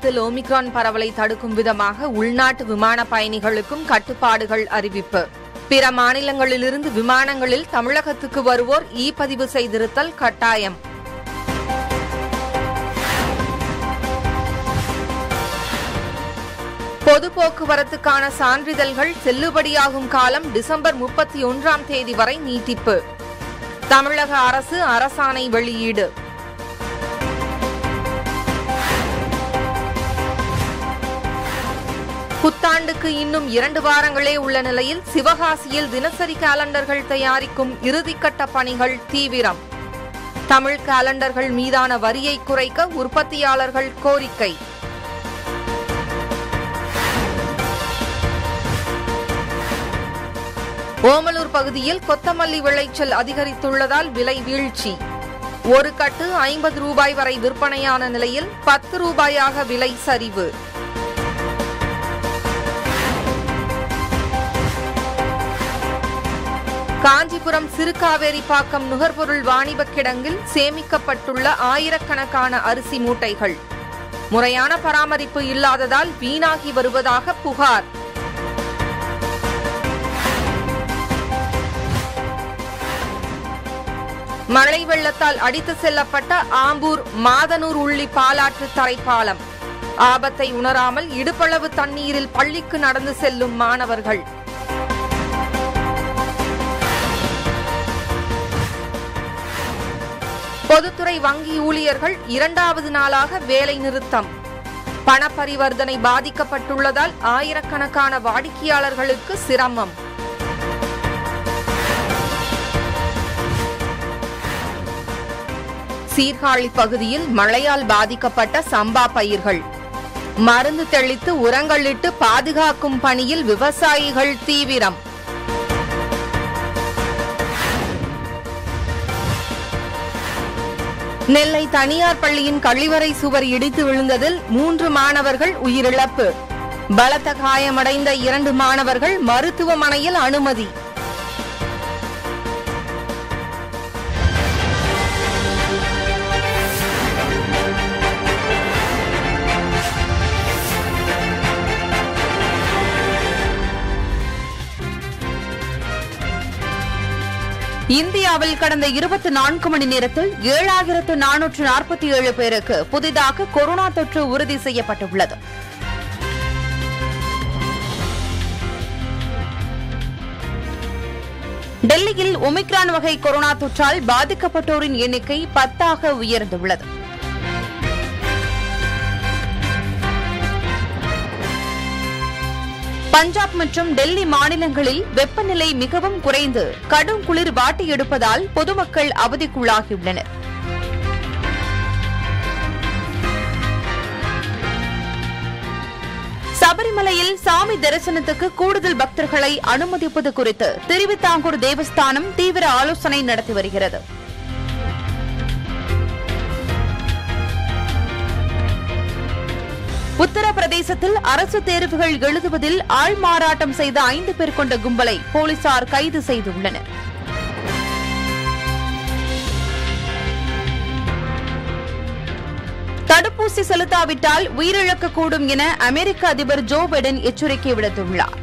தமிழகத்தில் ஒமிக்ரான் பரவலை தடுக்கும் விதமாக உள்நாட்டு விமான பயணிகளுக்கும் கட்டுப்பாடுகள் அறிவிப்பு பிற மாநிலங்களிலிருந்து விமானங்களில் தமிழகத்துக்கு வருவோர் இ பதிவு செய்திருத்தல் கட்டாயம் பொது போக்குவரத்துக்கான சான்றிதழ்கள் செல்லுபடியாகும் காலம் டிசம்பர் முப்பத்தி ஒன்றாம் தேதி வரை நீட்டிப்பு தமிழக அரசு அரசாணை வெளியீடு புத்தாண்டுக்கு இன்னும் இரண்டு வாரங்களே உள்ள நிலையில் சிவகாசியில் தினசரி காலண்டர்கள் தயாரிக்கும் இறுதிக்கட்ட பணிகள் தீவிரம் தமிழ் காலண்டர்கள் மீதான வரியை குறைக்க உற்பத்தியாளர்கள் கோரிக்கை ஓமலூர் பகுதியில் கொத்தமல்லி விளைச்சல் அதிகரித்துள்ளதால் விலை வீழ்ச்சி ஒரு கட்டு ஐம்பது ரூபாய் வரை விற்பனையான நிலையில் பத்து ரூபாயாக விலை சரிவு காஞ்சிபுரம் சிறுகாவேரிப்பாக்கம் நுகர்பொருள் வாணிபக் கிடங்கில் சேமிக்கப்பட்டுள்ள ஆயிரக்கணக்கான அரிசி மூட்டைகள் முறையான பராமரிப்பு இல்லாததால் வீணாகி வருவதாக புகார் மழை வெள்ளத்தால் அடித்து செல்லப்பட்ட ஆம்பூர் மாதனூர் உள்ளி பாலாற்று தரைப்பாலம் ஆபத்தை உணராமல் இடுப்பளவு தண்ணீரில் பள்ளிக்கு நடந்து செல்லும் மாணவர்கள் பொதுத்துறை வங்கி ஊழியர்கள் இரண்டாவது நாளாக வேலை நிறுத்தம் பண பரிவர்த்தனை பாதிக்கப்பட்டுள்ளதால் ஆயிரக்கணக்கான வாடிக்கையாளர்களுக்கு சிரமம் சீர்காழி பகுதியில் மழையால் பாதிக்கப்பட்ட சம்பா பயிர்கள் மருந்து தெளித்து உரங்களிட்டு பாதுகாக்கும் பணியில் விவசாயிகள் தீவிரம் நெல்லை தனியார் பள்ளியின் கழிவறை சுவர் இடித்து விழுந்ததில் மூன்று மாணவர்கள் உயிரிழப்பு பலத்த காயமடைந்த இரண்டு மாணவர்கள் மருத்துவமனையில் அனுமதி இந்தியாவில் கடந்த இருபத்தி நான்கு மணி நேரத்தில் ஏழாயிரத்து நானூற்று நாற்பத்தி ஏழு பேருக்கு புதிதாக கொரோனா தொற்று உறுதி செய்யப்பட்டுள்ளது டெல்லியில் ஒமிக்ரான் வகை கொரோனா தொற்றால் பாதிக்கப்பட்டோரின் எண்ணிக்கை பத்தாக உயர்ந்துள்ளது பஞ்சாப் மற்றும் டெல்லி மாநிலங்களில் வெப்பநிலை மிகவும் குறைந்து கடும் குளிர் வாட்டி எடுப்பதால் பொதுமக்கள் அவதிக்குள்ளாகியுள்ளனர் சபரிமலையில் சாமி தரிசனத்துக்கு கூடுதல் பக்தர்களை அனுமதிப்பது குறித்து திருவிதாங்கூர் தேவஸ்தானம் தீவிர ஆலோசனை நடத்தி வருகிறது உத்தரப்பிரதேசத்தில் அரசு தேர்வுகள் எழுதுவதில் ஆள்மாறாட்டம் செய்த ஐந்து பேர் கொண்ட கும்பலை போலீசார் கைது செய்துள்ளனர் தடுப்பூசி செலுத்தாவிட்டால் உயிரிழக்கக்கூடும் என அமெரிக்க அதிபர் ஜோ பைடன் எச்சரிக்கை விடுத்துள்ளார்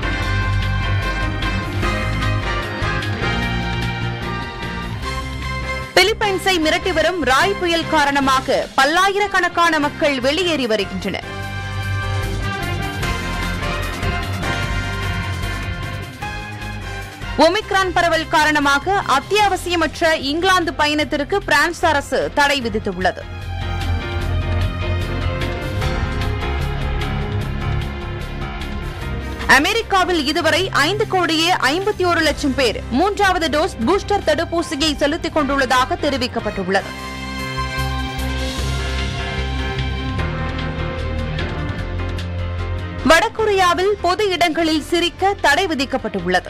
பிலிப்பைன்ஸை மிரட்டி வரும் ராய் புயல் காரணமாக பல்லாயிரக்கணக்கான மக்கள் வெளியேறி வருகின்றனர் ஒமிக்ரான் பரவல் காரணமாக அத்தியாவசியமற்ற இங்கிலாந்து பயணத்திற்கு பிரான்ஸ் அரசு தடை விதித்துள்ளது அமெரிக்காவில் இதுவரை ஐந்து கோடியே ஐம்பத்தி ஒரு லட்சம் பேர் மூன்றாவது டோஸ் பூஸ்டர் தடுப்பூசியை செலுத்திக் கொண்டுள்ளதாக தெரிவிக்கப்பட்டுள்ளது வடகொரியாவில் பொது இடங்களில் சிரிக்க தடை விதிக்கப்பட்டுள்ளது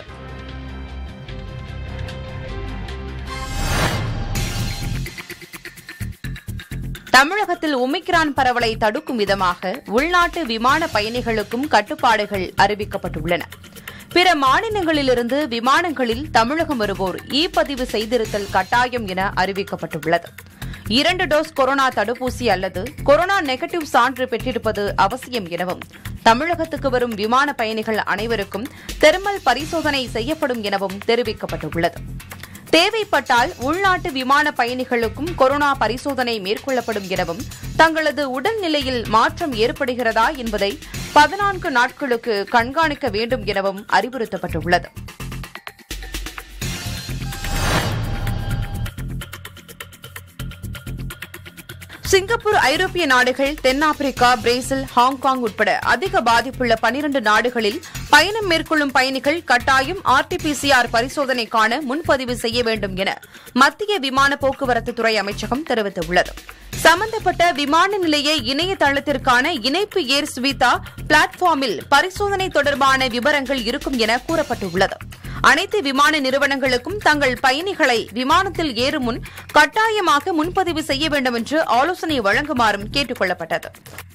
தமிழகத்தில் ஒமிக்ரான் பரவலை தடுக்கும் விதமாக உள்நாட்டு விமான பயணிகளுக்கும் கட்டுப்பாடுகள் அறிவிக்கப்பட்டுள்ளன பிற மாநிலங்களிலிருந்து விமானங்களில் தமிழகம் வருவோர் இ பதிவு செய்திருத்தல் கட்டாயம் என அறிவிக்கப்பட்டுள்ளது இரண்டு டோஸ் கொரோனா தடுப்பூசி அல்லது கொரோனா நெகட்டிவ் சான்று பெற்றிருப்பது அவசியம் எனவும் தமிழகத்துக்கு வரும் விமான பயணிகள் அனைவருக்கும் தெர்மல் பரிசோதனை செய்யப்படும் எனவும் தெரிவிக்கப்பட்டுள்ளது தேவைப்பட்டால் உள்நாட்டு விமான பயணிகளுக்கும் கொரோனா பரிசோதனை மேற்கொள்ளப்படும் எனவும் தங்களது உடல்நிலையில் மாற்றம் ஏற்படுகிறதா என்பதை பதினான்கு நாட்களுக்கு கண்காணிக்க வேண்டும் எனவும் அறிவுறுத்தப்பட்டுள்ளது சிங்கப்பூர் ஐரோப்பிய நாடுகள் தென்னாப்பிரிக்கா பிரேசில் ஹாங்காங் உட்பட அதிக பாதிப்புள்ள பனிரண்டு நாடுகளில் பயணம் மேற்கொள்ளும் பயணிகள் கட்டாயம் ஆர்டிபிசிஆர் பரிசோதனைக்கான முன்பதிவு செய்ய வேண்டும் என மத்திய விமான போக்குவரத்து துறை அமைச்சகம் தெரிவித்துள்ளது சம்பந்தப்பட்ட விமான நிலைய இணையதளத்திற்கான இணைப்பு ஏர் ஸ்வீதா பிளாட்ஃபார்மில் பரிசோதனை தொடர்பான விவரங்கள் இருக்கும் என கூறப்பட்டுள்ளது அனைத்து விமான நிறுவனங்களுக்கும் தங்கள் பயணிகளை விமானத்தில் ஏறும் முன் கட்டாயமாக முன்பதிவு செய்ய வேண்டும் என்று ஆலோசனை வழங்குமாறும் கேட்டுக் கொள்ளப்பட்டது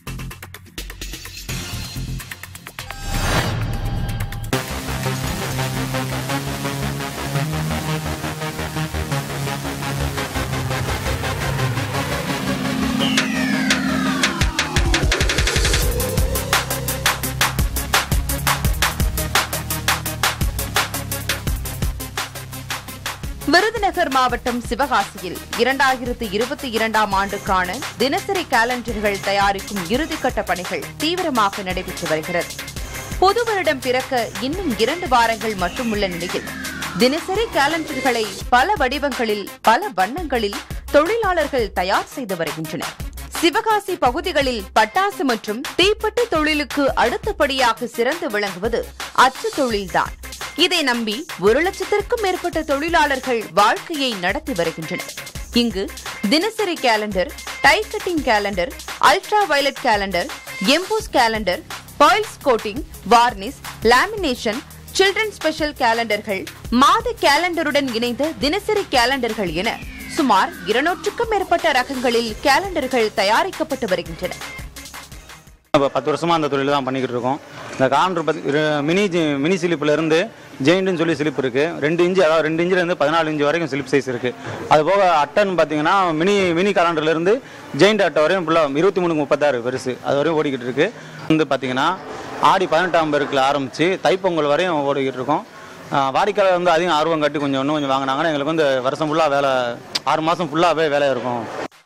விருதுநகர் மாவட்டம் சிவகாசியில் இரண்டாயிரத்து இருபத்தி இரண்டாம் ஆண்டுக்கான தினசரி காலண்டர்கள் தயாரிக்கும் இறுதிக்கட்ட பணிகள் தீவிரமாக நடைபெற்று வருகிறது புது வருடம் பிறக்க இன்னும் இரண்டு வாரங்கள் மட்டும் உள்ள நிலையில் தினசரி காலண்டர்களை பல வடிவங்களில் பல வண்ணங்களில் தொழிலாளர்கள் தயார் செய்து வருகின்றனர் சிவகாசி பகுதிகளில் பட்டாசு மற்றும் தீப்பெட்டி தொழிலுக்கு அடுத்தபடியாக சிறந்து விளங்குவது அச்சு தொழில்தான் இதை நம்பி ஒரு லட்சத்திற்கும் மேற்பட்ட தொழிலாளர்கள் வாழ்க்கையை நடத்தி வருகின்றனர் இங்கு தினசரி calendar die cutting calendar ultra violet calendar emboss calendar foils coating varnish lamination children special கேலண்டர்கள் மாத கேலண்டருடன் இணைந்த தினசரி கேலண்டர்கள் என சுமார் இருநூற்றுக்கும் மேற்பட்ட ரகங்களில் கேலண்டர்கள் தயாரிக்கப்பட்டு வருகின்றன இப்போ பத்து வருஷமாக அந்த தொழில் தான் பண்ணிக்கிட்டு இருக்கோம் இந்த காலண்டர் பத்தி இரு- மினி ஜி- மினி ஸ்லிப்பில் இருந்து ஜெயிண்ட்னு சொல்லி ஸ்லிப் இருக்குது ரெண்டு இன்ச்சு அதாவது ரெண்டு இன்ச்சிலேருந்து பதினாலு இன்ச்சு வரைக்கும் ஸ்லிப் சைஸ் இருக்குது அது போக அட்டன் பார்த்தீங்கன்னா மினி மினி காலண்டர்லேருந்து ஜெயிண்ட் அட்டை வரையும் ஃபுல்லாக இருபத்தி மூணு முப்பத்தாறு பெருசு அது வரையும் ஓடிக்கிட்டு இருக்கு வந்து பார்த்தீங்கன்னா ஆடி பதினெட்டாம் பெருக்கில் ஆரம்பித்து தைப்பொங்கல் வரையும் ஓடிக்கிட்டு இருக்கோம் ஆஹ் வாடிக்கையாளர் வந்து அதிகம் ஆர்வம் காட்டி கொஞ்சம் இன்னும் கொஞ்சம் வாங்கினாங்கன்னா எங்களுக்கு வந்து வருஷம் ஃபுல்லாக வேலை ஆறு மாதம் ஃபுல்லாகவே வேலை இருக்கும்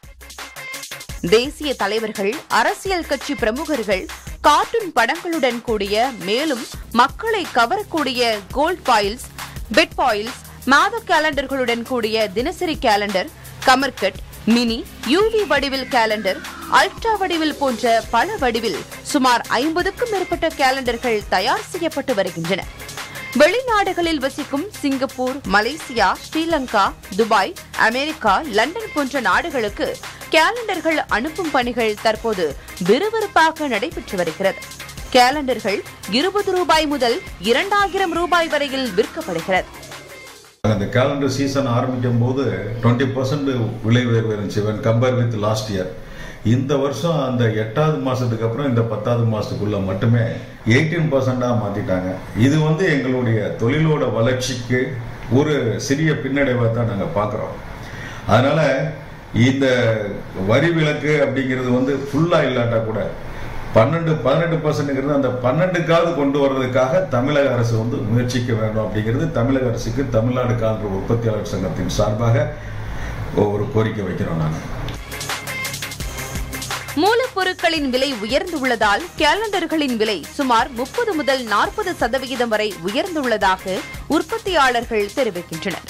தேசிய தலைவர்கள் அரசியல் கட்சி பிரமுகர்கள் கார்ட்டூன் படங்களுடன் கூடிய மேலும் மக்களை கவரக்கூடிய கோல்ட் பாயில்ஸ் பெட் பாயில்ஸ் மாத கேலண்டர்களுடன் கூடிய தினசரி கேலண்டர் கமர்கட் மினி யூவி வடிவில் கேலண்டர் அல்ட்ரா வடிவில் போன்ற பல வடிவில் சுமார் ஐம்பதுக்கும் மேற்பட்ட கேலண்டர்கள் தயார் செய்யப்பட்டு வருகின்றன வெளிநாடுகளில் வசிக்கும் Singapore Malaysia Sri Lanka Dubai America London போன்ற நாடுகளுக்கு கேலண்டர்கள் அனுப்பும் பணிகள் தற்போது விறுவிறுப்பாக நடைபெற்று வருகிறது கேலண்டர்கள் இருபது ரூபாய் முதல் இரண்டாயிரம் ரூபாய் வரையில் விற்கப்படுகிறது அந்த கேலண்டர் சீசன் ஆரம்பிக்கும் போது டுவெண்ட்டி பர்சன்ட் விலை உயர்வு இருந்துச்சு when compare with last year இந்த வருஷம் அந்த எட்டாவது மாசத்துக்கு அப்புறம் இந்த பத்தாவது மாசத்துக்குள்ள மட்டுமே எயிட்டீன் பர்சன்டா மாத்திட்டாங்க இது வந்து எங்களுடைய தொழிலோட வளர்ச்சிக்கு ஒரு சிறிய பின்னடைவை தான் நாங்கள் பார்க்குறோம் அதனால இந்த வரி விலக்கு அப்படிங்கிறது வந்து ஃபுல்லா இல்லாட்டா கூட பன்னெண்டு பதினெட்டு பர்சன்ட்ங்கிறது அந்த பன்னெண்டுக்காவது கொண்டு வர்றதுக்காக தமிழக அரசு வந்து முயற்சிக்க வேண்டும் அப்படிங்கிறது தமிழக அரசுக்கு தமிழ்நாடு கால்ற உற்பத்தியாளர் சங்கத்தின் சார்பாக ஒரு கோரிக்கை வைக்கிறோம் நாங்கள் மூலப்பொருட்களின் விலை உயர்ந்துள்ளதால் கேலண்டர்களின் விலை சுமார் முப்பது முதல் நாற்பது சதவிகிதம் வரை உயர்ந்துள்ளதாக உற்பத்தியாளர்கள் தெரிவிக்கின்றனர்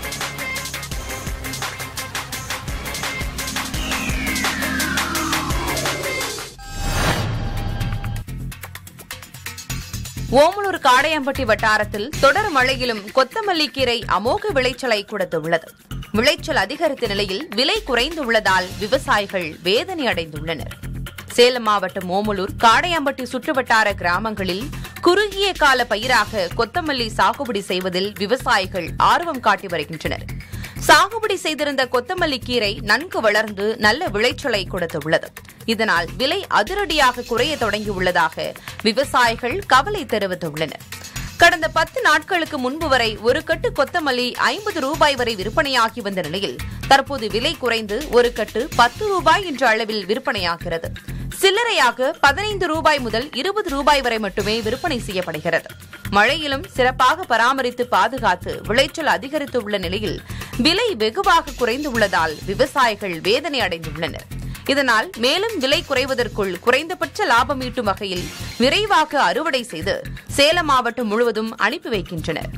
ஓமலூர் காடையம்பட்டி வட்டாரத்தில் தொடர் மழையிலும் கொத்தமல்லி கீரை அமோக விளைச்சலை கொடுத்துள்ளது விளைச்சல் அதிகரித்த நிலையில் விலை குறைந்துள்ளதால் விவசாயிகள் வேதனை அடைந்துள்ளனர் சேலம் மாவட்டம் ஓமலூர் காடையம்பட்டி சுற்றுவட்டார கிராமங்களில் குறுகிய கால பயிராக கொத்தமல்லி சாகுபடி செய்வதில் விவசாயிகள் ஆர்வம் காட்டி வருகின்றனர் சாகுபடி செய்திருந்த கொத்தமல்லி கீரை நன்கு வளர்ந்து நல்ல விளைச்சலை கொடுத்துள்ளது இதனால் விலை அதிரடியாக குறைய தொடங்கியுள்ளதாக விவசாயிகள் கவலை தெரிவித்துள்ளனர் கடந்த பத்து நாட்களுக்கு முன்பு வரை ஒரு கட்டு கொத்தமல்லி ஐம்பது ரூபாய் வரை விற்பனையாகி வந்த நிலையில் தற்போது விலை குறைந்து ஒரு கட்டு பத்து ரூபாய் என்ற அளவில் விற்பனையாகிறது சில்லறையாக பதினைந்து ரூபாய் முதல் இருபது ரூபாய் வரை மட்டுமே விற்பனை செய்யப்படுகிறது மழையிலும் சிறப்பாக பராமரித்து பாதுகாத்து விளைச்சல் அதிகரித்துள்ள நிலையில் விலை வெகுவாக குறைந்து உள்ளதால் விவசாயிகள் வேதனை அடைந்துள்ளனர் இதனால் மேலும் விலை குறைவதற்குள் குறைந்தபட்ச லாபம் ஈட்டும் வகையில் விரைவாக அறுவடை செய்து சேலம் மாவட்டம் முழுவதும் அனுப்பி வைக்கின்றனர்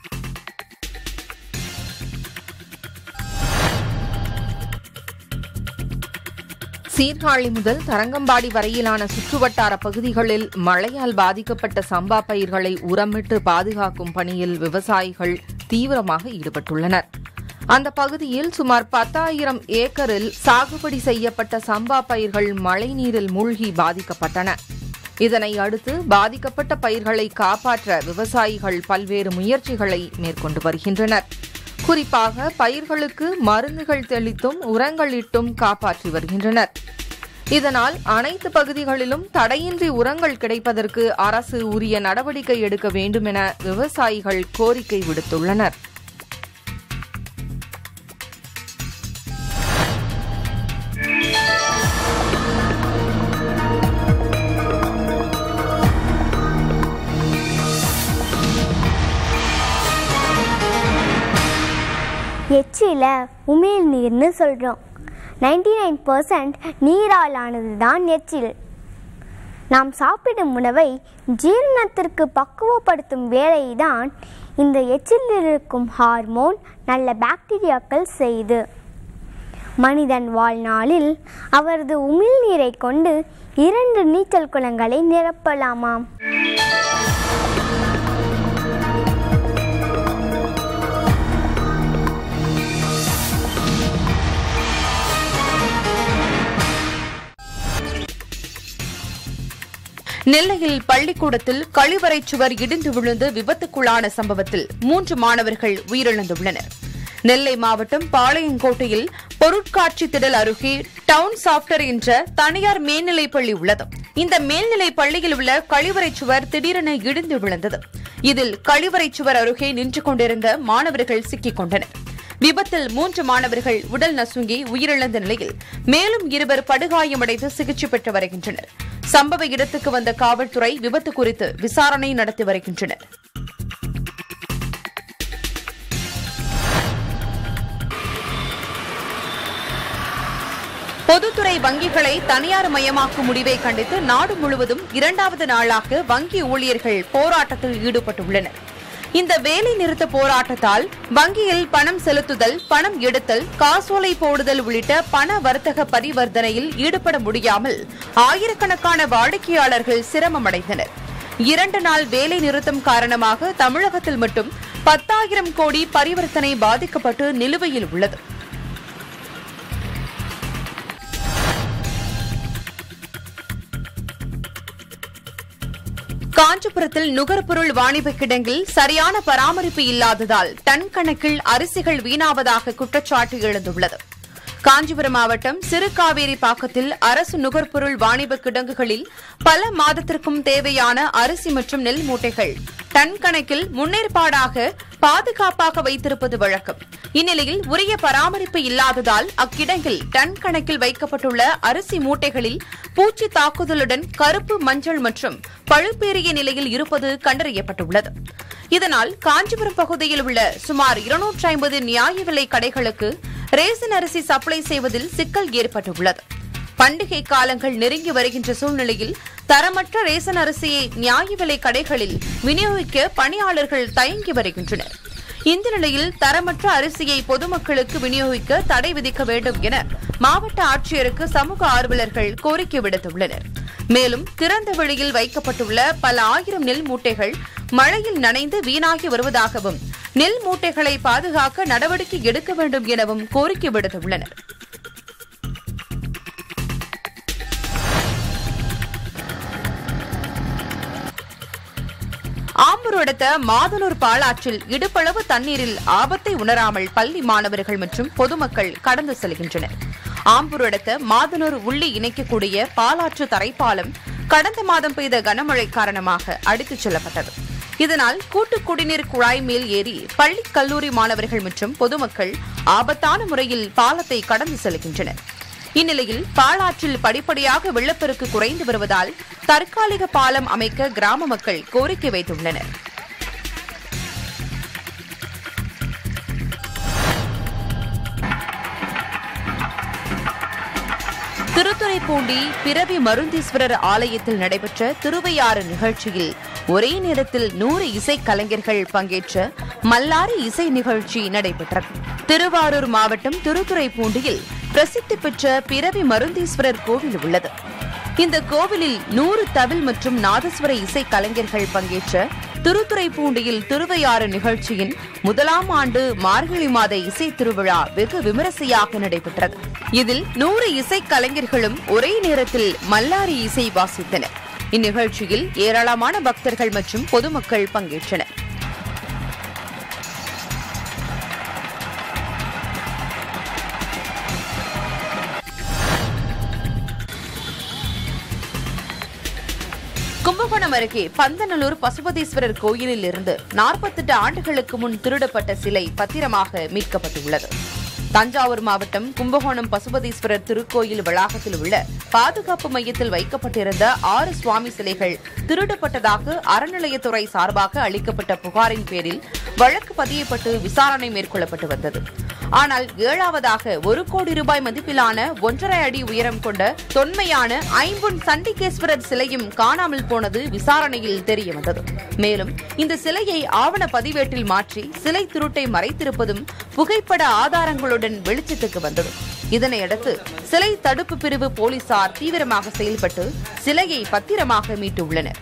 சீர்காழி முதல் தரங்கம்பாடி வரையிலான சுற்றுவட்டார பகுதிகளில் மழையால் பாதிக்கப்பட்ட சம்பா பயிர்களை உரமிட்டு பாதுகாக்கும் பணியில் விவசாயிகள் தீவிரமாக ஈடுபட்டுள்ளனர் அந்த பகுதியில் சுமார் பத்தாயிரம் ஏக்கரில் சாகுபடி செய்யப்பட்ட சம்பா பயிர்கள் மழைநீரில் மூழ்கி பாதிக்கப்பட்டன இதனை அடுத்து பாதிக்கப்பட்ட பயிர்களை காப்பாற்ற விவசாயிகள் பல்வேறு முயற்சிகளை மேற்கொண்டு வருகின்றனர் குறிப்பாக பயிர்களுக்கு மருந்துகள் தெளித்தும் உரங்களிட்டும் காப்பாற்றி வருகின்றனர் இதனால் அனைத்து பகுதிகளிலும் தடையின்றி உரங்கள் கிடைப்பதற்கு அரசு உரிய நடவடிக்கை எடுக்க வேண்டும் என விவசாயிகள் கோரிக்கை விடுத்துள்ளனர் எச்சில உமிழ் நீர்னு சொல்கிறோம் நைன்டி நைன் பர்சன்ட் நீரால் ஆனது தான் எச்சில் நாம் சாப்பிடும் உணவை ஜீரணத்திற்கு பக்குவப்படுத்தும் வேலையை தான் இந்த எச்சிலில் இருக்கும் ஹார்மோன் நல்ல பாக்டீரியாக்கள் செய்து மனிதன் வாழ்நாளில் அவரது உமிழ்நீரை கொண்டு இரண்டு நீச்சல் குளங்களை நிரப்பலாமாம் நெல்லையில் பள்ளிக்கூடத்தில் கழிவறை சுவர் இடிந்து விழுந்து விபத்துக்குள்ளான சம்பவத்தில் மூன்று மாணவர்கள் உயிரிழந்துள்ளனர் நெல்லை மாவட்டம் பாளையங்கோட்டையில் பொருட்காட்சி திடல் அருகே டவுன் சாப்டர் என்ற தனியார் மேல்நிலைப் பள்ளி உள்ளது இந்த மேல்நிலைப் பள்ளியில் உள்ள கழிவறை சுவர் திடீரென இடிந்து விழுந்தது இதில் கழிவறை சுவர் அருகே நின்று கொண்டிருந்த மாணவர்கள் சிக்கிக் கொண்டனர் விபத்தில் மூன்று மாணவர்கள் உடல் நசுங்கி உயிரிழந்த நிலையில் மேலும் இருவர் படுகாயமடைந்து சிகிச்சை பெற்று வருகின்றனர் சம்பவ இடத்துக்கு வந்த காவல்துறை விபத்து குறித்து விசாரணை நடத்தி வருகின்றனர் பொதுத்துறை வங்கிகளை தனியார் மயமாக்கும் முடிவை கண்டித்து நாடு முழுவதும் இரண்டாவது நாளாக வங்கி ஊழியர்கள் போராட்டத்தில் ஈடுபட்டுள்ளனர் இந்த வேலை நிறுத்த போராட்டத்தால் வங்கியில் பணம் செலுத்துதல் பணம் எடுத்தல் காசோலை போடுதல் உள்ளிட்ட பண வர்த்தக பரிவர்த்தனையில் ஈடுபட முடியாமல் ஆயிரக்கணக்கான வாடிக்கையாளர்கள் சிரமமடைந்தனர் இரண்டு நாள் வேலை நிறுத்தம் காரணமாக தமிழகத்தில் மட்டும் பத்தாயிரம் கோடி பரிவர்த்தனை பாதிக்கப்பட்டு நிலுவையில் உள்ளது காஞ்சிபுரத்தில் நுகர்பொருள் வாணிப கிடங்கில் சரியான பராமரிப்பு இல்லாததால் டன் கணக்கில் அரிசிகள் வீணாவதாக குற்றச்சாட்டு எழுந்துள்ளது காஞ்சிபுரம் மாவட்டம் சிறுகாவேரி பாக்கத்தில் அரசு நுகர்பொருள் வாணிப கிடங்குகளில் பல மாதத்திற்கும் தேவையான அரிசி மற்றும் நெல் மூட்டைகள் டன் கணக்கில் முன்னேற்பாடாக பாதுகாப்பாக வைத்திருப்பது வழக்கம் இந்நிலையில் உரிய பராமரிப்பு இல்லாததால் அக்கிடங்கில் டன் கணக்கில் வைக்கப்பட்டுள்ள அரிசி மூட்டைகளில் பூச்சி தாக்குதலுடன் கருப்பு மஞ்சள் மற்றும் பழுப்பேறிய நிலையில் இருப்பது கண்டறியப்பட்டுள்ளது இதனால் காஞ்சிபுரம் பகுதியில் உள்ள சுமார் இருநூற்றி ஐம்பது நியாய விலை கடைகளுக்கு ரேசன் அரிசி சப்ளை செய்வதில் சிக்கல் ஏற்பட்டுள்ளது பண்டிகை காலங்கள் நெருங்கி வருகின்ற சூழ்நிலையில் தரமற்ற ரேசன் அரிசியை நியாய விலை கடைகளில் விநியோகிக்க பணியாளர்கள் தயங்கி வருகின்றனர் இந்த நிலையில் தரமற்ற அரிசியை பொதுமக்களுக்கு விநியோகிக்க தடை விதிக்க வேண்டும் என மாவட்ட ஆட்சியருக்கு சமூக ஆர்வலர்கள் கோரிக்கை விடுத்துள்ளனர் மேலும் திறந்த வெளியில் வைக்கப்பட்டுள்ள பல ஆயிரம் நெல் மூட்டைகள் மழையில் நனைந்து வீணாகி வருவதாகவும் நெல் மூட்டைகளை பாதுகாக்க நடவடிக்கை எடுக்க வேண்டும் எனவும் கோரிக்கை விடுத்துள்ளனர் ஆம்பூர் அடுத்த மாதனூர் பாலாற்றில் இடுப்பளவு தண்ணீரில் ஆபத்தை உணராமல் பள்ளி மாணவர்கள் மற்றும் பொதுமக்கள் கடந்து செல்கின்றனர் ஆம்பூர் அடுத்த மாதனூர் உள்ளி இணைக்கக்கூடிய பாலாற்று தரைப்பாலம் கடந்த மாதம் பெய்த கனமழை காரணமாக அடித்துச் செல்லப்பட்டது இதனால் கூட்டு குடிநீர் குழாய் மேல் ஏறி பள்ளி கல்லூரி மாணவர்கள் மற்றும் பொதுமக்கள் ஆபத்தான முறையில் பாலத்தை கடந்து செல்கின்றனர் இந்நிலையில் பாலாற்றில் படிப்படியாக வெள்ளப்பெருக்கு குறைந்து வருவதால் தற்காலிக பாலம் அமைக்க கிராம மக்கள் கோரிக்கை வைத்துள்ளனர் திருத்துறைப்பூண்டி பிறவி மருந்தீஸ்வரர் ஆலயத்தில் நடைபெற்ற திருவையாறு நிகழ்ச்சியில் ஒரே நேரத்தில் நூறு இசைக் கலைஞர்கள் பங்கேற்ற மல்லாரி இசை நிகழ்ச்சி நடைபெற்றது திருவாரூர் மாவட்டம் திருத்துறைப்பூண்டியில் பிரசித்தி பெற்ற பிறவி மருந்தீஸ்வரர் கோவில் உள்ளது இந்த கோவிலில் நூறு தவில் மற்றும் நாதஸ்வர இசை கலைஞர்கள் பங்கேற்ற திருத்துறைப்பூண்டியில் திருவையாறு நிகழ்ச்சியின் முதலாம் ஆண்டு மார்கழி மாத இசை திருவிழா வெகு விமரிசையாக நடைபெற்றது இதில் நூறு இசை கலைஞர்களும் ஒரே நேரத்தில் மல்லாரி இசை வாசித்தனர் இந்நிகழ்ச்சியில் ஏராளமான பக்தர்கள் மற்றும் பொதுமக்கள் பங்கேற்றனர் கும்பகோணம் அருகே பந்தநல்லூர் பசுபதீஸ்வரர் கோயிலில் இருந்து நாற்பத்தெட்டு ஆண்டுகளுக்கு முன் திருடப்பட்ட சிலை பத்திரமாக மீட்கப்பட்டுள்ளது தஞ்சாவூர் மாவட்டம் கும்பகோணம் பசுபதீஸ்வரர் திருக்கோயில் வளாகத்தில் உள்ள பாதுகாப்பு மையத்தில் வைக்கப்பட்டிருந்த ஆறு சுவாமி சிலைகள் திருடப்பட்டதாக அறநிலையத்துறை சார்பாக அளிக்கப்பட்ட புகாரின் பேரில் வழக்கு பதியப்பட்டு விசாரணை மேற்கொள்ளப்பட்டு வந்தது ஆனால் ஏழாவதாக ஒரு கோடி ரூபாய் மதிப்பிலான ஒன்றரை அடி உயரம் கொண்ட தொன்மையான ஐம்பொன் சண்டிகேஸ்வரர் சிலையும் காணாமல் போனது விசாரணையில் தெரியவந்தது மேலும் இந்த சிலையை ஆவண பதிவேட்டில் மாற்றி சிலை திருட்டை மறைத்திருப்பதும் புகைப்பட ஆதாரங்களுடன் வெளிச்சத்துக்கு வந்தது இதனையடுத்து சிலை தடுப்பு பிரிவு போலீசார் தீவிரமாக செயல்பட்டு சிலையை பத்திரமாக மீட்டுள்ளனர்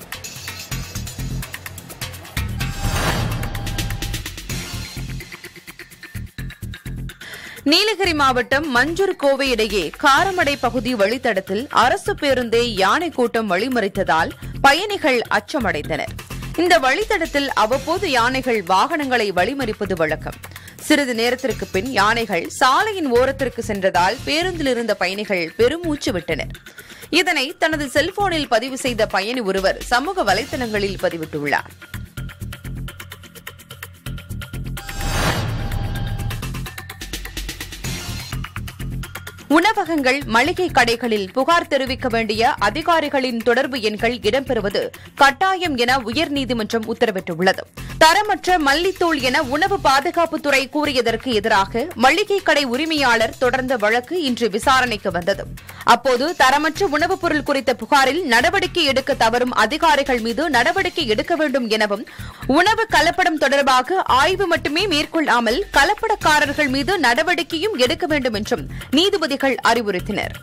நீலகிரி மாவட்டம் மஞ்சூர் கோவை இடையே காரமடை பகுதி வழித்தடத்தில் அரசு பேருந்தை யானை கூட்டம் வழிமறித்ததால் பயணிகள் அச்சமடைந்தனர் இந்த வழித்தடத்தில் அவ்வப்போது யானைகள் வாகனங்களை வழிமறிப்பது வழக்கம் சிறிது நேரத்திற்கு பின் யானைகள் சாலையின் ஓரத்திற்கு சென்றதால் பேருந்தில் இருந்த பயணிகள் பெருமூச்சு விட்டனர் இதனை தனது செல்போனில் பதிவு செய்த பயணி ஒருவர் சமூக வலைதளங்களில் பதிவிட்டுள்ளார் உணவகங்கள் மளிகை கடைகளில் புகார் தெரிவிக்க வேண்டிய அதிகாரிகளின் தொடர்பு எண்கள் இடம்பெறுவது கட்டாயம் என உயர்நீதிமன்றம் உத்தரவிட்டுள்ளது தரமற்ற மல்லித்தூள் என உணவு பாதுகாப்புத்துறை கூறியதற்கு எதிராக மளிகை கடை உரிமையாளர் தொடர்ந்த வழக்கு இன்று விசாரணைக்கு வந்தது அப்போது தரமற்ற உணவுப் பொருள் குறித்த புகாரில் நடவடிக்கை எடுக்க தவறும் அதிகாரிகள் மீது நடவடிக்கை எடுக்க வேண்டும் எனவும் உணவு கலப்படம் தொடர்பாக ஆய்வு மட்டுமே மேற்கொள்ளாமல் கலப்படக்காரர்கள் மீது நடவடிக்கையும் எடுக்க வேண்டும் என்றும் நீதிபதிகள் அறிவுறுத்தினர்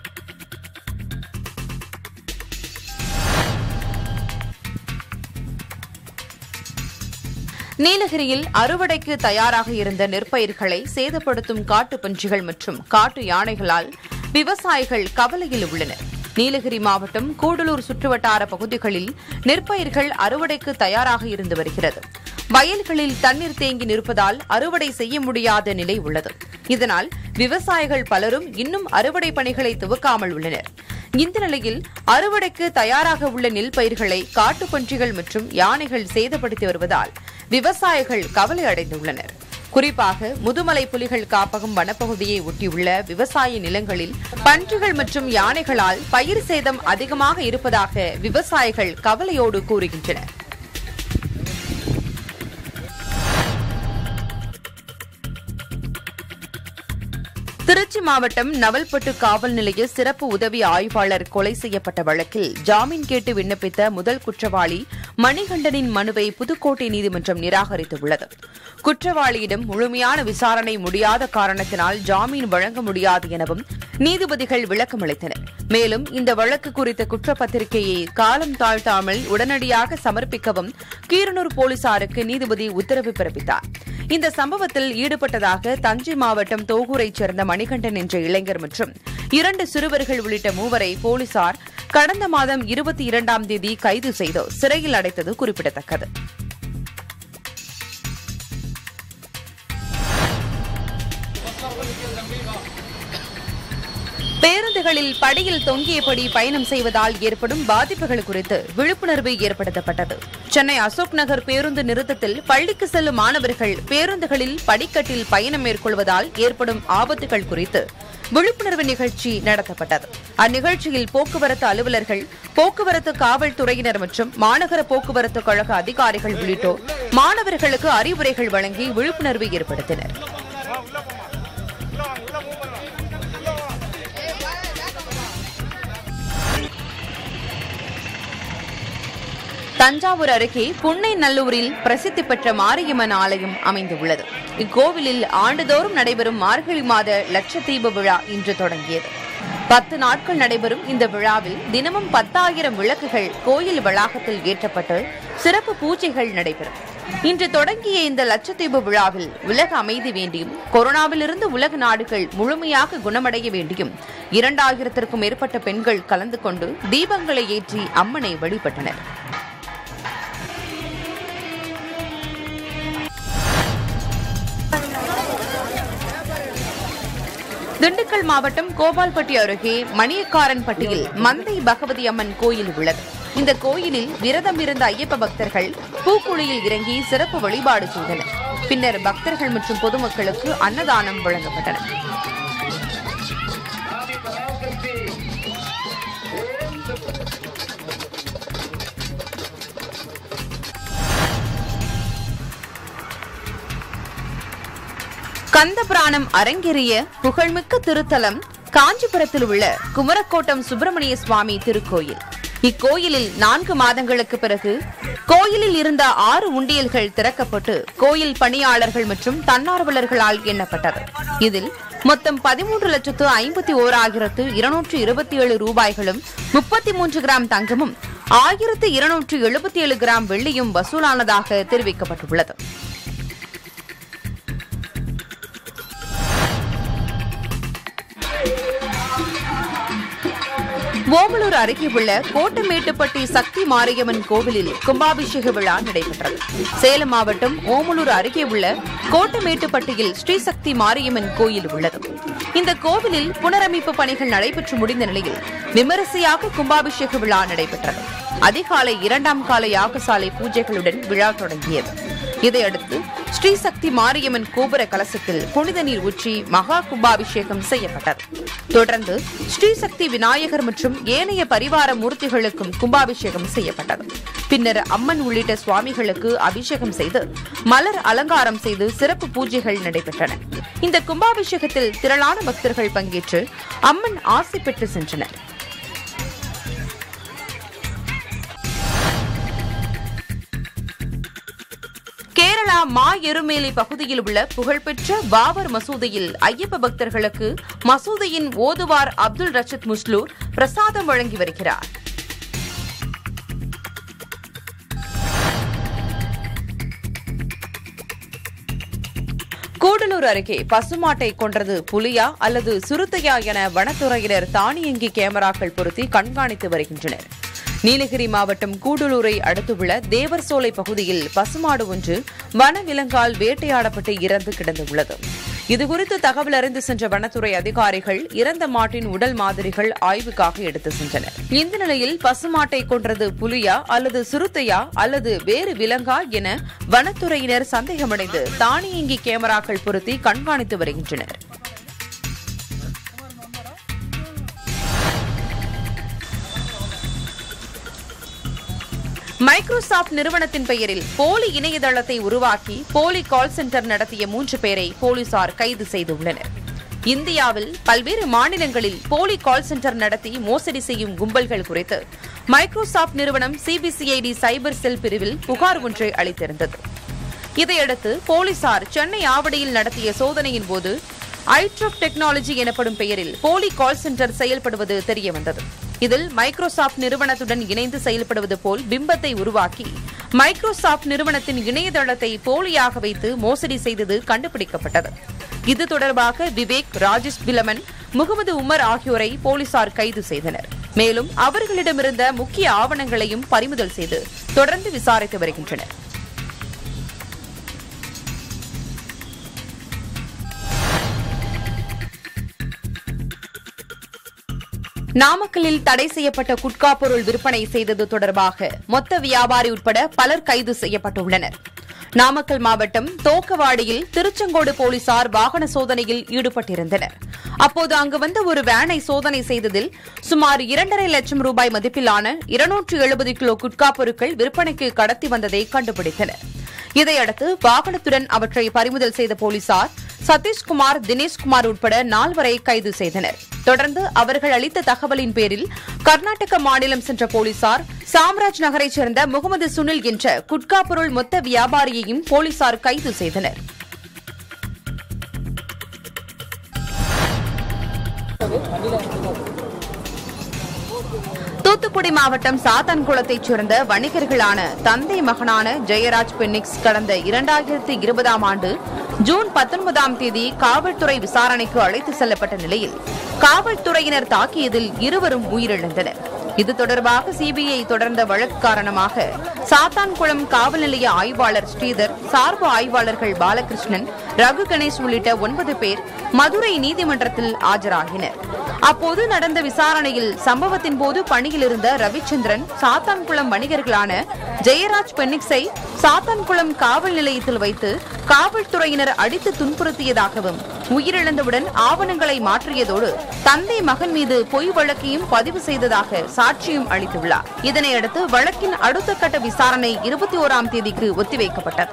நீலகிரியில் அறுவடைக்கு தயாராக இருந்த நெற்பயிர்களை சேதப்படுத்தும் காட்டு பன்றிகள் மற்றும் காட்டு யானைகளால் விவசாயிகள் கவலையில் உள்ளனர் நீலகிரி மாவட்டம் கூடலூர் சுற்றுவட்டார பகுதிகளில் நெற்பயிர்கள் அறுவடைக்கு தயாராக இருந்து வருகிறது வயல்களில் தண்ணீர் தேங்கி நிற்பதால் அறுவடை செய்ய முடியாத நிலை உள்ளது இதனால் விவசாயிகள் பலரும் இன்னும் அறுவடை பணிகளை துவக்காமல் உள்ளனர் இந்த நிலையில் அறுவடைக்கு தயாராக உள்ள நெல் பயிர்களை காட்டுப்பன்றிகள் மற்றும் யானைகள் சேதப்படுத்தி வருவதால் விவசாயிகள் கவலை அடைந்துள்ளனர் குறிப்பாக முதுமலை புலிகள் காப்பகம் வனப்பகுதியை ஒட்டியுள்ள விவசாய நிலங்களில் பன்றிகள் மற்றும் யானைகளால் பயிர் சேதம் அதிகமாக இருப்பதாக விவசாயிகள் கவலையோடு கூறுகின்றனர் திருச்சி மாவட்டம் நவல்பட்டு காவல் நிலைய சிறப்பு உதவி ஆய்வாளர் கொலை செய்யப்பட்ட வழக்கில் ஜாமீன் கேட்டு விண்ணப்பித்த முதல் குற்றவாளி மணிகண்டனின் மனுவை புதுக்கோட்டை நீதிமன்றம் நிராகரித்துள்ளது குற்றவாளியிடம் முழுமையான விசாரணை முடியாத காரணத்தினால் ஜாமீன் வழங்க முடியாது எனவும் நீதிபதிகள் விளக்கமளித்தனர் மேலும் இந்த வழக்கு குறித்த குற்றப்பத்திரிகையை காலம் தாழ்த்தாமல் உடனடியாக சமர்ப்பிக்கவும் கீரனூர் போலீசாருக்கு நீதிபதி உத்தரவு பிறப்பித்தார் இந்த சம்பவத்தில் ஈடுபட்டதாக தஞ்சை மாவட்டம் தோகூரைச் சேர்ந்த மணிகண்டன் என்ற இளைஞர் மற்றும் இரண்டு சிறுவர்கள் உள்ளிட்ட மூவரை போலீசார் கடந்த மாதம் இருபத்தி இரண்டாம் தேதி கைது செய்து சிறையில் அடைத்தது குறிப்பிடத்தக்கது பேருந்துகளில் படியில் தொங்கியபடி பயணம் செய்வதால் ஏற்படும் பாதிப்புகள் குறித்து விழிப்புணர்வு ஏற்படுத்தப்பட்டது சென்னை அசோக் நகர் பேருந்து நிறுத்தத்தில் பள்ளிக்கு செல்லும் மாணவர்கள் பேருந்துகளில் படிக்கட்டில் பயணம் மேற்கொள்வதால் ஏற்படும் ஆபத்துகள் குறித்து விழிப்புணர்வு நிகழ்ச்சி நடத்தப்பட்டது அந்நிகழ்ச்சியில் போக்குவரத்து அலுவலர்கள் போக்குவரத்து காவல்துறையினர் மற்றும் மாநகர போக்குவரத்து கழக அதிகாரிகள் உள்ளிட்டோர் மாணவர்களுக்கு அறிவுரைகள் வழங்கி விழிப்புணர்வு ஏற்படுத்தினர் தஞ்சாவூர் அருகே புன்னை நல்லூரில் பிரசித்தி பெற்ற மாரியம்மன் ஆலயம் அமைந்துள்ளது இக்கோவிலில் ஆண்டுதோறும் நடைபெறும் மார்கழி மாத லட்சதீப விழா இன்று தொடங்கியது பத்து நாட்கள் நடைபெறும் இந்த விழாவில் தினமும் பத்தாயிரம் விளக்குகள் கோயில் வளாகத்தில் ஏற்றப்பட்டு சிறப்பு பூஜைகள் நடைபெறும் இன்று தொடங்கிய இந்த லட்சத்தீப விழாவில் உலக அமைதி வேண்டியும் கொரோனாவிலிருந்து உலக நாடுகள் முழுமையாக குணமடைய வேண்டியும் இரண்டாயிரத்திற்கும் மேற்பட்ட பெண்கள் கலந்து கொண்டு தீபங்களை ஏற்றி அம்மனை வழிபட்டனர் திண்டுக்கல் மாவட்டம் கோபால்பட்டி அருகே மணியக்காரன்பட்டியில் மந்தை பகவதி அம்மன் கோயில் உள்ளது இந்த கோயிலில் விரதம் இருந்த ஐயப்ப பக்தர்கள் பூக்குழியில் இறங்கி சிறப்பு வழிபாடு செய்தனர் பின்னர் பக்தர்கள் மற்றும் பொதுமக்களுக்கு அன்னதானம் வழங்கப்பட்டன கந்தபுராணம் அரங்கேறிய புகழ்மிக்க திருத்தலம் காஞ்சிபுரத்தில் உள்ள குமரக்கோட்டம் சுப்பிரமணிய சுவாமி திருக்கோயில் இக்கோயிலில் நான்கு மாதங்களுக்கு பிறகு கோயிலில் இருந்த ஆறு உண்டியல்கள் திறக்கப்பட்டு கோயில் பணியாளர்கள் மற்றும் தன்னார்வலர்களால் எண்ணப்பட்டது இதில் மொத்தம் பதிமூன்று லட்சத்து ஐம்பத்தி ஓராயிரத்து இருநூற்று இருபத்தி ஏழு ரூபாய்களும் முப்பத்தி மூன்று கிராம் தங்கமும் ஆயிரத்து இருநூற்று எழுபத்தி ஏழு கிராம் வெள்ளியும் வசூலானதாக தெரிவிக்கப்பட்டுள்ளது ஓமலூர் அருகே உள்ள கோட்டமேட்டுப்பட்டி சக்தி மாரியம்மன் கோவிலில் கும்பாபிஷேக விழா நடைபெற்றது சேலம் மாவட்டம் ஓமலூர் அருகே உள்ள கோட்டமேட்டுப்பட்டியில் ஸ்ரீசக்தி மாரியம்மன் கோயில் உள்ளது இந்த கோவிலில் புனரமைப்பு பணிகள் நடைபெற்று முடிந்த நிலையில் விமரிசையாக கும்பாபிஷேக விழா நடைபெற்றது அதிகாலை இரண்டாம் கால யாகசாலை பூஜைகளுடன் விழா தொடங்கியது இதையடுத்து ஸ்ரீசக்தி மாரியம்மன் கோபுர கலசத்தில் புனித நீர் ஊற்றி மகா கும்பாபிஷேகம் செய்யப்பட்டது தொடர்ந்து ஸ்ரீசக்தி விநாயகர் மற்றும் ஏனைய பரிவார மூர்த்திகளுக்கும் கும்பாபிஷேகம் செய்யப்பட்டது பின்னர் அம்மன் உள்ளிட்ட சுவாமிகளுக்கு அபிஷேகம் செய்து மலர் அலங்காரம் செய்து சிறப்பு பூஜைகள் நடைபெற்றன இந்த கும்பாபிஷேகத்தில் திரளான பக்தர்கள் பங்கேற்று அம்மன் ஆசி பெற்று சென்றனர் கேரளா மா எருமேலி பகுதியில் உள்ள புகழ்பெற்ற பாபர் மசூதியில் ஐயப்ப பக்தர்களுக்கு மசூதியின் ஓதுவார் அப்துல் ரஷித் முஸ்லூர் பிரசாதம் வழங்கி வருகிறார் கூடலூர் அருகே பசுமாட்டை கொன்றது புலியா அல்லது சுருத்தையா என வனத்துறையினர் தானியங்கி கேமராக்கள் பொருத்தி கண்காணித்து வருகின்றனர் நீலகிரி மாவட்டம் கூடலூரை அடுத்துள்ள தேவர் சோலை பகுதியில் பசுமாடு ஒன்று வனவிலங்கால் வேட்டையாடப்பட்டு இறந்து கிடந்துள்ளது இதுகுறித்து தகவல் அறிந்து சென்ற வனத்துறை அதிகாரிகள் இறந்த மாட்டின் உடல் மாதிரிகள் ஆய்வுக்காக எடுத்து சென்றனர் இந்த நிலையில் பசுமாட்டை கொன்றது புலியா அல்லது சிறுத்தையா அல்லது வேறு விலங்கா என வனத்துறையினர் சந்தேகமடைந்து தானியங்கி கேமராக்கள் பொருத்தி கண்காணித்து வருகின்றனர் மைக்ரோசாப்ட் நிறுவனத்தின் பெயரில் போலி இணையதளத்தை உருவாக்கி போலி கால் சென்டர் நடத்திய மூன்று பேரை போலீசார் கைது செய்துள்ளனர் இந்தியாவில் பல்வேறு மாநிலங்களில் போலி கால் சென்டர் நடத்தி மோசடி செய்யும் கும்பல்கள் குறித்து மைக்ரோசாப்ட் நிறுவனம் சிபிசிஐடி சைபர் செல் பிரிவில் புகார் ஒன்றை அளித்திருந்தது இதையடுத்து போலீசார் சென்னை ஆவடியில் நடத்திய சோதனையின் போது ஐட்ரோப் டெக்னாலஜி எனப்படும் பெயரில் போலி கால் சென்டர் செயல்படுவது தெரியவந்தது இதில் மைக்ரோசாப்ட் நிறுவனத்துடன் இணைந்து செயல்படுவது போல் பிம்பத்தை உருவாக்கி மைக்ரோசாப்ட் நிறுவனத்தின் இணையதளத்தை போலியாக வைத்து மோசடி செய்தது கண்டுபிடிக்கப்பட்டது இது தொடர்பாக விவேக் ராஜேஷ் பிலமன் முகமது உமர் ஆகியோரை போலீசார் கைது செய்தனர் மேலும் அவர்களிடமிருந்த முக்கிய ஆவணங்களையும் பறிமுதல் செய்து தொடர்ந்து விசாரித்து வருகின்றனர் நாமக்கல்லில் தடை செய்யப்பட்ட குட்கா பொருள் விற்பனை செய்தது தொடர்பாக மொத்த வியாபாரி உட்பட பலர் கைது செய்யப்பட்டுள்ளனர் நாமக்கல் மாவட்டம் தோக்கவாடியில் திருச்செங்கோடு போலீசார் வாகன சோதனையில் ஈடுபட்டிருந்தனர் அப்போது அங்கு வந்த ஒரு வேனை சோதனை செய்ததில் சுமார் இரண்டரை லட்சம் ரூபாய் மதிப்பிலான இருநூற்று எழுபது கிலோ குட்கா பொருட்கள் விற்பனைக்கு கடத்தி வந்ததை கண்டுபிடித்தனர் இதையடுத்து வாகனத்துடன் அவற்றை பறிமுதல் செய்த போலீசார் சதீஷ்குமார் தினேஷ்குமார் உட்பட நால்வரை கைது செய்தனர் தொடர்ந்து அவர்கள் அளித்த தகவலின் பேரில் கர்நாடக மாநிலம் சென்ற போலீசார் சாம்ராஜ் நகரைச் சேர்ந்த முகமது சுனில் என்ற குட்கா பொருள் மொத்த வியாபாரியையும் போலீசார் கைது செய்தனர் தூத்துக்குடி மாவட்டம் சாத்தான்குளத்தைச் சேர்ந்த வணிகர்களான தந்தை மகனான ஜெயராஜ் பென்னிக்ஸ் கடந்த இரண்டாயிரத்தி இருபதாம் ஆண்டு ஜூன் பத்தொன்பதாம் தேதி காவல்துறை விசாரணைக்கு அழைத்து செல்லப்பட்ட நிலையில் காவல்துறையினர் தாக்கியதில் இருவரும் உயிரிழந்தனர் இது தொடர்பாக சிபிஐ தொடர்ந்த வழக்கு காரணமாக சாத்தான்குளம் காவல் நிலைய ஆய்வாளர் ஸ்ரீதர் சார்பு ஆய்வாளர்கள் பாலகிருஷ்ணன் ரகு கணேஷ் உள்ளிட்ட ஒன்பது பேர் மதுரை நீதிமன்றத்தில் ஆஜராகினர் அப்போது நடந்த விசாரணையில் சம்பவத்தின் போது பணியில் இருந்த ரவிச்சந்திரன் சாத்தான்குளம் வணிகர்களான ஜெயராஜ் பென்னிக்ஸை சாத்தான்குளம் காவல் நிலையத்தில் வைத்து காவல்துறையினர் அடித்து துன்புறுத்தியதாகவும் உயிரிழந்தவுடன் ஆவணங்களை மாற்றியதோடு தந்தை மகன் மீது பொய் வழக்கையும் பதிவு செய்ததாக சாட்சியம் அளித்துள்ளார் இதனையடுத்து வழக்கின் அடுத்த கட்ட விசாரணை இருபத்தி ஓராம் தேதிக்கு ஒத்திவைக்கப்பட்டது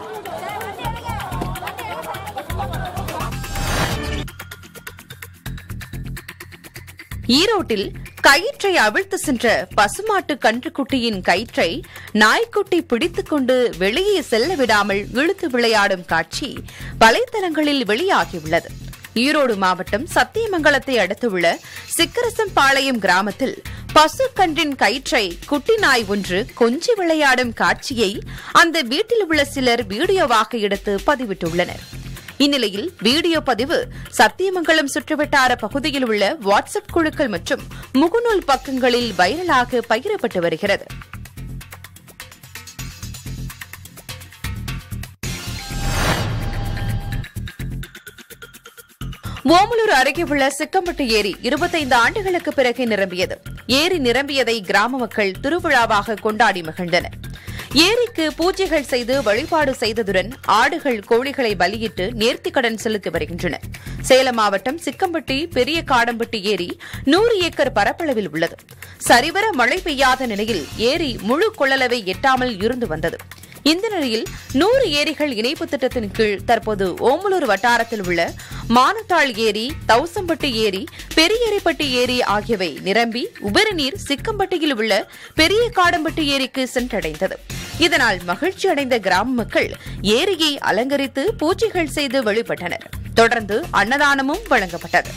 ஈரோட்டில் கயிற்றை அவிழ்த்து சென்ற பசுமாட்டு கன்றுக்குட்டியின் கயிற்றை நாய்க்குட்டி பிடித்துக்கொண்டு வெளியே செல்ல விடாமல் இழுத்து விளையாடும் காட்சி வலைத்தளங்களில் வெளியாகியுள்ளது ஈரோடு மாவட்டம் சத்தியமங்கலத்தை அடுத்துள்ள சிக்கரசம்பாளையம் கிராமத்தில் பசுக்கன்றின் கயிற்றை குட்டி நாய் ஒன்று கொஞ்சி விளையாடும் காட்சியை அந்த வீட்டில் உள்ள சிலர் வீடியோவாக எடுத்து பதிவிட்டுள்ளனர் இந்நிலையில் வீடியோ பதிவு சத்தியமங்கலம் சுற்றுவட்டார பகுதியில் உள்ள வாட்ஸ்அப் குழுக்கள் மற்றும் முகநூல் பக்கங்களில் வைரலாக பகிரப்பட்டு வருகிறது ஓமலூர் அருகே உள்ள சிக்கம்பட்டு ஏரி இருபத்தைந்து ஆண்டுகளுக்கு பிறகு நிரம்பியது ஏரி நிரம்பியதை கிராம மக்கள் திருவிழாவாக கொண்டாடி மகிழ்ந்தனர் ஏரிக்கு பூஜைகள் செய்து வழிபாடு செய்ததுடன் ஆடுகள் கோழிகளை பலியிட்டு நேர்த்திக்கடன் செலுத்தி வருகின்றனர் சேலம் மாவட்டம் சிக்கம்பட்டி பெரிய காடம்பட்டி ஏரி நூறு ஏக்கர் பரப்பளவில் உள்ளது சரிவர மழை பெய்யாத நிலையில் ஏரி முழு கொள்ளளவை எட்டாமல் இருந்து வந்தது இந்த நிலையில் நூறு ஏரிகள் இணைப்பு திட்டத்தின் கீழ் தற்போது ஓமலூர் வட்டாரத்தில் உள்ள மானத்தாள் ஏரி தௌசம்பட்டி ஏரி பெரியேரிப்பட்டி ஏரி ஆகியவை நிரம்பி உபரி நீர் சிக்கம்பட்டியில் உள்ள பெரிய காடம்பட்டி ஏரிக்கு சென்றடைந்தது இதனால் மகிழ்ச்சி அடைந்த கிராம மக்கள் ஏரியை அலங்கரித்து பூஜைகள் செய்து வழிபட்டனர் தொடர்ந்து அன்னதானமும் வழங்கப்பட்டது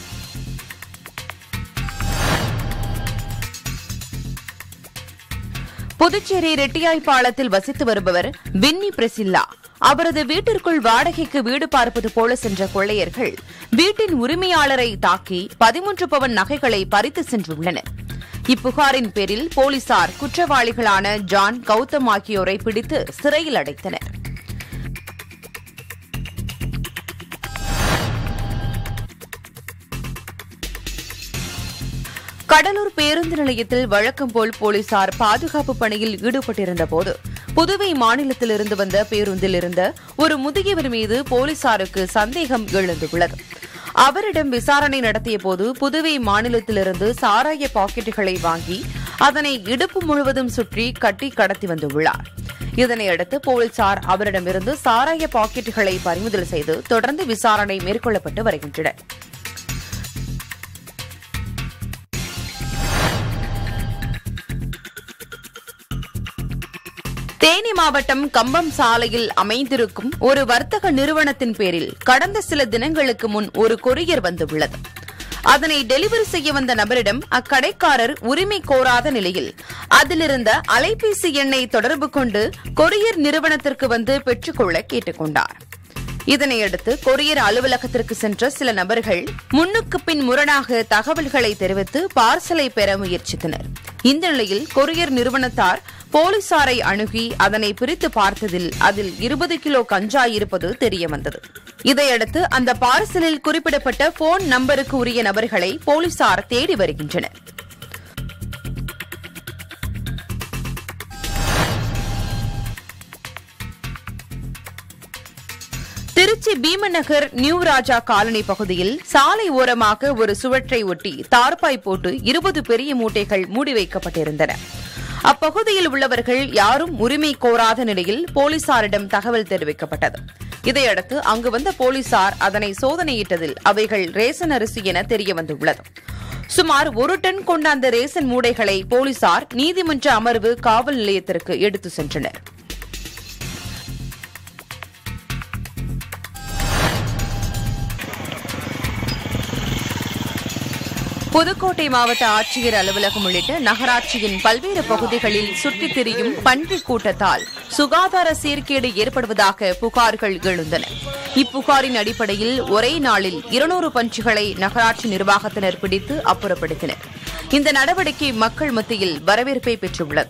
புதுச்சேரி ரெட்டியாய்ப்பாளத்தில் வசித்து வருபவர் வின்னி பிரசில்லா அவரது வீட்டிற்குள் வாடகைக்கு வீடு பார்ப்பது போல சென்ற கொள்ளையர்கள் வீட்டின் உரிமையாளரை தாக்கி பதிமூன்று பவன் நகைகளை பறித்து சென்றுள்ளனர் இப்புகாரின் பேரில் போலீசார் குற்றவாளிகளான ஜான் கௌதம் ஆகியோரை பிடித்து சிறையில் அடைத்தனர் கடலூர் பேருந்து நிலையத்தில் வழக்கம் போல் போலீசார் பாதுகாப்பு பணியில் ஈடுபட்டிருந்த போது புதுவை மாநிலத்திலிருந்து வந்த பேருந்தில் இருந்த ஒரு முதியவர் மீது போலீசாருக்கு சந்தேகம் எழுந்துள்ளது அவரிடம் விசாரணை நடத்திய போது புதுவை மாநிலத்திலிருந்து சாராய பாக்கெட்டுகளை வாங்கி அதனை இடுப்பு முழுவதும் சுற்றி கட்டி கடத்தி வந்துள்ளார் இதனையடுத்து போலீசார் அவரிடமிருந்து சாராய பாக்கெட்டுகளை பறிமுதல் செய்து தொடர்ந்து விசாரணை மேற்கொள்ளப்பட்டு வருகின்றன தேனி மாவட்டம் கம்பம் சாலையில் அமைந்திருக்கும் ஒரு வர்த்தக நிறுவனத்தின் பேரில் கடந்த சில தினங்களுக்கு முன் ஒரு கொரியர் வந்துள்ளது அதனை டெலிவரி செய்ய வந்த நபரிடம் அக்கடைக்காரர் உரிமை கோராத நிலையில் அதிலிருந்த அலைபேசி எண்ணை தொடர்பு கொண்டு கொரியர் நிறுவனத்திற்கு வந்து பெற்றுக்கொள்ள கேட்டுக்கொண்டார் இதனையடுத்து கொரியர் அலுவலகத்திற்கு சென்ற சில நபர்கள் முன்னுக்கு பின் முரணாக தகவல்களை தெரிவித்து பார்சலை பெற முயற்சித்தனர் இந்த நிலையில் கொரியர் நிறுவனத்தார் போலீசாரை அணுகி அதனை பிரித்து பார்த்ததில் அதில் இருபது கிலோ கஞ்சா இருப்பது தெரியவந்தது இதையடுத்து அந்த பார்சலில் குறிப்பிடப்பட்ட போன் நம்பருக்கு உரிய நபர்களை போலீசார் தேடி வருகின்றனர் திருச்சி பீமநகர் நியூ ராஜா காலனி பகுதியில் சாலை ஓரமாக ஒரு சுவற்றை ஒட்டி தார்பாய் போட்டு இருபது பெரிய மூட்டைகள் மூடி வைக்கப்பட்டிருந்தன அப்பகுதியில் உள்ளவர்கள் யாரும் உரிமை கோராத நிலையில் போலீசாரிடம் தகவல் தெரிவிக்கப்பட்டது இதையடுத்து அங்கு வந்த போலீசார் அதனை சோதனையிட்டதில் அவைகள் ரேசன் அரிசி என தெரியவந்துள்ளது சுமார் ஒரு டன் கொண்ட அந்த ரேசன் மூடைகளை போலீசார் நீதிமன்ற அமர்வு காவல் நிலையத்திற்கு எடுத்து சென்றனர் புதுக்கோட்டை மாவட்ட ஆட்சியர் அலுவலகம் உள்ளிட்ட நகராட்சியின் பல்வேறு பகுதிகளில் சுற்றித் திரியும் பன்றி கூட்டத்தால் சுகாதார சீர்கேடு ஏற்படுவதாக புகார்கள் எழுந்தன இப்புகாரின் அடிப்படையில் ஒரே நாளில் இருநூறு பன்றிகளை நகராட்சி நிர்வாகத்தினர் பிடித்து அப்புறப்படுத்தினர் இந்த நடவடிக்கை மக்கள் மத்தியில் வரவேற்பை பெற்றுள்ளது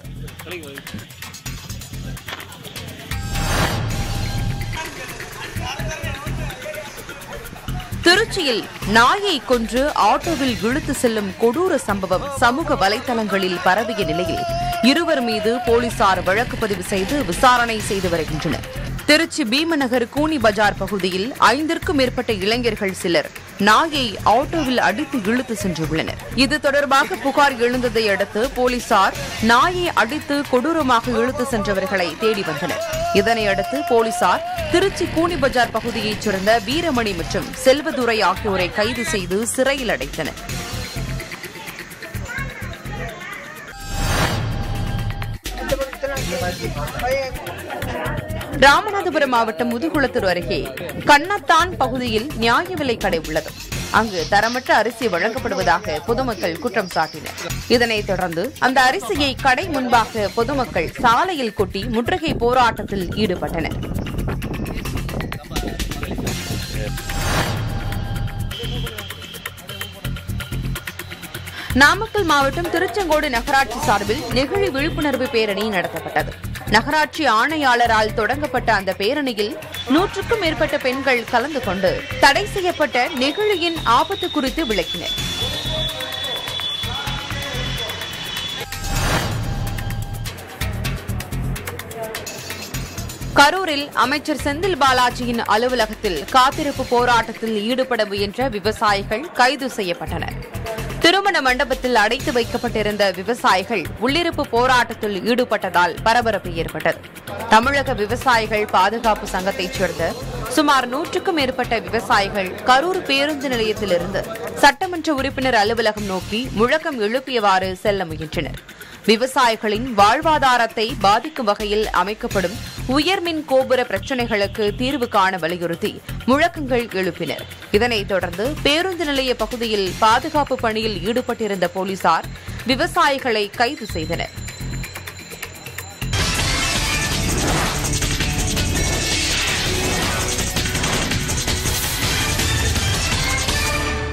திருச்சியில் நாயை கொன்று ஆட்டோவில் இழுத்து செல்லும் கொடூர சம்பவம் சமூக வலைதளங்களில் பரவிய நிலையில் இருவர் மீது போலீசார் வழக்கு பதிவு செய்து விசாரணை செய்து வருகின்றனர் திருச்சி பீமநகர் கூனி பஜார் பகுதியில் ஐந்திற்கும் மேற்பட்ட இளைஞர்கள் சிலர் நாயை ஆட்டோவில் அடித்து இழுத்து சென்றுள்ளனர் இது தொடர்பாக புகார் எழுந்ததை அடுத்து போலீசார் நாயை அடித்து கொடூரமாக இழுத்து சென்றவர்களை தேடி வந்தனர் இதனையடுத்து போலீசார் திருச்சி கூனி பஜார் பகுதியைச் சேர்ந்த வீரமணி மற்றும் செல்வதுரை ஆகியோரை கைது செய்து சிறையில் அடைத்தனர் ராமநாதபுரம் மாவட்டம் முதுகுளத்தூர் அருகே கண்ணத்தான் பகுதியில் நியாய விலை கடை உள்ளது அங்கு தரமற்ற அரிசி வழங்கப்படுவதாக பொதுமக்கள் குற்றம் சாட்டினர் இதனைத் தொடர்ந்து அந்த அரிசியை கடை முன்பாக பொதுமக்கள் சாலையில் கொட்டி முற்றுகை போராட்டத்தில் ஈடுபட்டனர் நாமக்கல் மாவட்டம் திருச்செங்கோடு நகராட்சி சார்பில் நெகிழி விழிப்புணர்வு பேரணி நடத்தப்பட்டது நகராட்சி ஆணையாளரால் தொடங்கப்பட்ட அந்த பேரணியில் நூற்றுக்கும் மேற்பட்ட பெண்கள் கலந்து கொண்டு தடை செய்யப்பட்ட நெகிழியின் ஆபத்து குறித்து விளக்கினர் கரூரில் அமைச்சர் செந்தில் பாலாஜியின் அலுவலகத்தில் காத்திருப்பு போராட்டத்தில் ஈடுபட முயன்ற விவசாயிகள் கைது செய்யப்பட்டனர் திருமண மண்டபத்தில் அடைத்து வைக்கப்பட்டிருந்த விவசாயிகள் உள்ளிருப்பு போராட்டத்தில் ஈடுபட்டதால் பரபரப்பு ஏற்பட்டது தமிழக விவசாயிகள் பாதுகாப்பு சங்கத்தைச் சேர்ந்த சுமார் நூற்றுக்கும் மேற்பட்ட விவசாயிகள் கரூர் பேருந்து நிலையத்திலிருந்து சட்டமன்ற உறுப்பினர் அலுவலகம் நோக்கி முழக்கம் எழுப்பியவாறு செல்ல முயன்றனர் விவசாயிகளின் வாழ்வாதாரத்தை பாதிக்கும் வகையில் அமைக்கப்படும் உயர்மின் கோபுர பிரச்சினைகளுக்கு தீர்வு காண வலியுறுத்தி முழக்கங்கள் எழுப்பினர் இதனைத் தொடர்ந்து பேருந்து நிலைய பகுதியில் பாதுகாப்பு பணியில் ஈடுபட்டிருந்த போலீசார் விவசாயிகளை கைது செய்தனர்